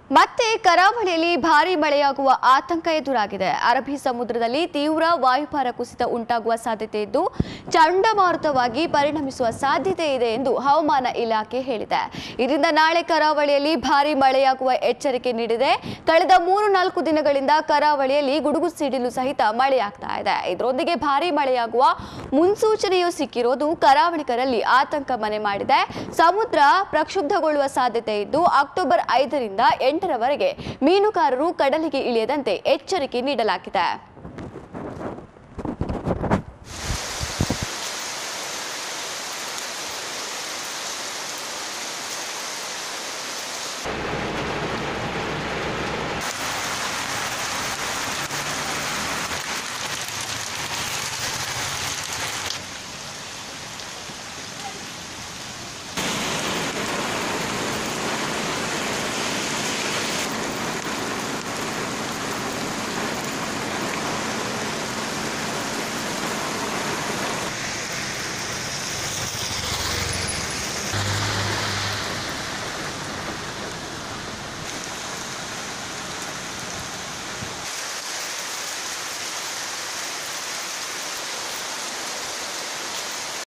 ಮತ್ತೆ ಕರಾವಳಿಯಲ್ಲಿ ಭಾರೀ ಮಳೆಯಾಗುವ ಆತಂಕ ಎದುರಾಗಿದೆ ಅರಬ್ಬಿ ಸಮುದ್ರದಲ್ಲಿ ತೀವ್ರ ವಾಯುಭಾರ ಕುಸಿತ ಉಂಟಾಗುವ ಸಾಧ್ಯತೆ ಇದ್ದು ಚಂಡಮಾರುತವಾಗಿ ಪರಿಣಮಿಸುವ ಸಾಧ್ಯತೆ ಇದೆ ಎಂದು ಹವಾಮಾನ ಇಲಾಖೆ ಹೇಳಿದೆ ಇದರಿಂದ ನಾಳೆ ಕರಾವಳಿಯಲ್ಲಿ ಭಾರೀ ಮಳೆಯಾಗುವ ಎಚ್ಚರಿಕೆ ನೀಡಿದೆ ಕಳೆದ ಮೂರು ನಾಲ್ಕು ದಿನಗಳಿಂದ ಕರಾವಳಿಯಲ್ಲಿ ಗುಡುಗು ಸಿಡಿಲು ಸಹಿತ ಮಳೆಯಾಗ್ತಾ ಇದೆ ಇದರೊಂದಿಗೆ ಭಾರೀ ಮಳೆಯಾಗುವ ಮುನ್ಸೂಚನೆಯೂ ಸಿಕ್ಕಿರೋದು ಕರಾವಳಿಗರಲ್ಲಿ ಆತಂಕ ಮನೆ ಮಾಡಿದೆ ಸಮುದ್ರ ಪ್ರಕ್ಷುಬ್ಧಗೊಳ್ಳುವ ಸಾಧ್ಯತೆ ಇದ್ದು ಅಕ್ಟೋಬರ್ ಐದರಿಂದ ಎಂಟರವರೆಗೆ ಮೀನುಗಾರರು ಕಡಲಿಗೆ ಇಳಿಯದಂತೆ ಎಚ್ಚರಿಕೆ ನೀಡಲಾಗಿದೆ